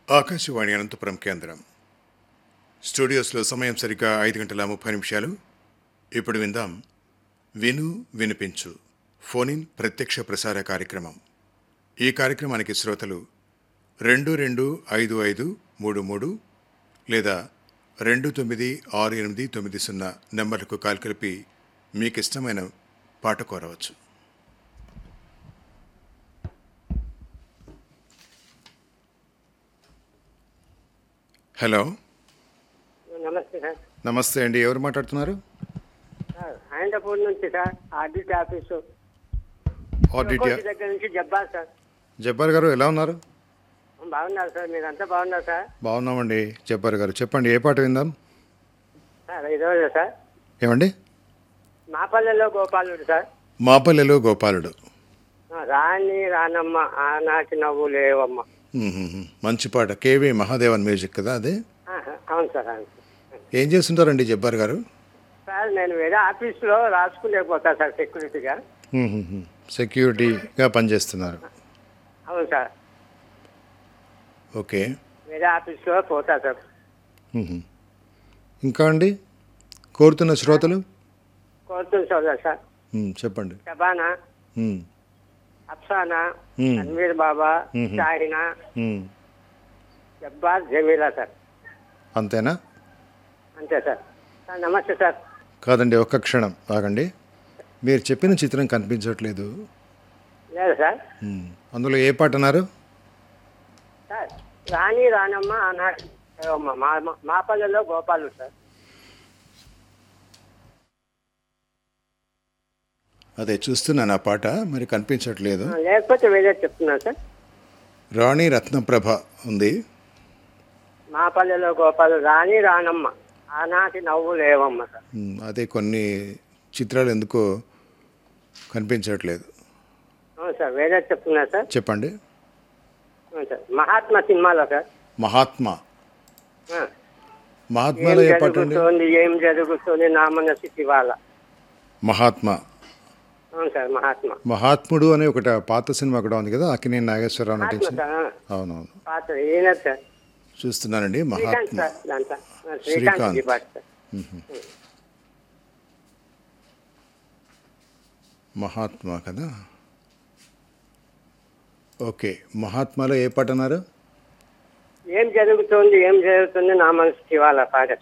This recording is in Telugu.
ఆకాశవాణి అనంతపురం కేంద్రం స్టూడియోస్లో సమయం సరిగ్గా ఐదు గంటల ముప్పై నిమిషాలు ఇప్పుడు విందాం విను వినిపించు ఫోన్ ఇన్ ప్రత్యక్ష ప్రసార కార్యక్రమం ఈ కార్యక్రమానికి శ్రోతలు రెండు రెండు ఐదు ఐదు మూడు మూడు లేదా రెండు తొమ్మిది ఆరు ఎనిమిది తొమ్మిది సున్నా నెంబర్లకు కాల్ కలిపి మీకు ఇష్టమైన పాట కోరవచ్చు హలో నమస్తే సార్ నమస్తే అండి ఎవరు మాట్లాడుతున్నారు సార్ హైందపూర్ నుంచి సార్ ఆడిట్ ఆఫీసు ఆడిట్ కోటి దగ్గర నుంచి జబ్బార్ సార్ జబ్బార్ గారు ఎలా ఉన్నారు బాగున్నారు సార్ మీరంతా బాగున్నారు సార్ బాగున్నామండి జబ్బార్ గారు చెప్పండి ఏ పాట విందాం సార్ ఈరోజు సార్ ఏమండి మాపల్లెలో గోపాలుడు సార్ మాపల్లెలో గోపాలుడు ఆ, రాణి రానమ్మ ఆనాటి నవ్వు లేవమ్మ మ్మ్. మంచి పాట కేవి మహాదేవన్ మ్యూజిక్ కదా అదే ఆహా, అవును సార్ అవును సార్. ఏం చేస్తుంటారండి జబ్బార్ గారు సార్ నేను వేరే ఆఫీస్లో రాసుకునేపోతా సార్ సెక్యూరిటీగా మ్మ్. సెక్యూరిటీగా పనిచేస్తున్నారు అవును సార్ ఓకే వేరే ఆఫీస్లో పోతా సార్ మ్మ్. ఇంకా అండి కోరుతున్న శ్రోతలు కోరుతుంది సార్ సార్ మ్మ్. చెప్పండి షబానా మ్మ్. అఫ్సానా మ్మ్. అన్వీర్ బాబా మ్మ్. షాహినా మ్మ్. జబ్బార్ జమీలా సార్ అంతేనా అంతే సార్ సార్ నమస్తే సార్ కాదండి ఒక్క క్షణం ఆగండి మీరు చెప్పిన చిత్రం కనిపించట్లేదు లేదు సార్ మ్మ్. అందులో ఏ పాట అన్నారు సార్ రాణి రానమ్మ ఆనాటి అమ్మ, మా మా- మాపల్లెలో గోపాలు సార్ అదే చూస్తున్నాను ఆ పాట మరి కనిపించట్లేదు ఆ, లేకపోతే వేరే చెప్తున్నాను సార్ రాణి రత్నప్రభ ఉంది మాపల్లెలో గోపాలు రాణి రానమ్మ ఆనాటి నవ్వు లేవమ్మ సార్ మ్, అదే కొన్ని చిత్రాలు ఎందుకో కనిపించట్లేదు అవును సార్ వేరే చెప్తున్నా సార్ చెప్పండి అవును సార్ మహాత్మా సినిమాలో సార్ మహాత్మా ఆ. ఏం మహాత్మాలో ఏ పాట అండి జరుగుతుంది ఏం జరుగుతుంది నా మనసు ఇవాళ మహాత్మా అవును సార్ మహాత్మా మహాత్ముడు అనే ఒకటి పాత సినిమా కూడా ఉంది కదా అక్కినేని నాగేశ్వరరావు మహాత్మా నటించింది సార్ ఆ. అవునవును పాత ఈయన సార్ చూస్తున్నానండి శ్రీకాంత్ మహాత్మా సార్ దాంట్లో ఆ, శ్రీకాంత్. శ్రీకాంత్ జీ పాట సార్ మహాత్మా కదా ఓకే మహాత్మాలో ఏ పాట అన్నారు ఏం జరుగుతుంది ఏం జరుగుతుంది నా మనసు ఇవాళ పాట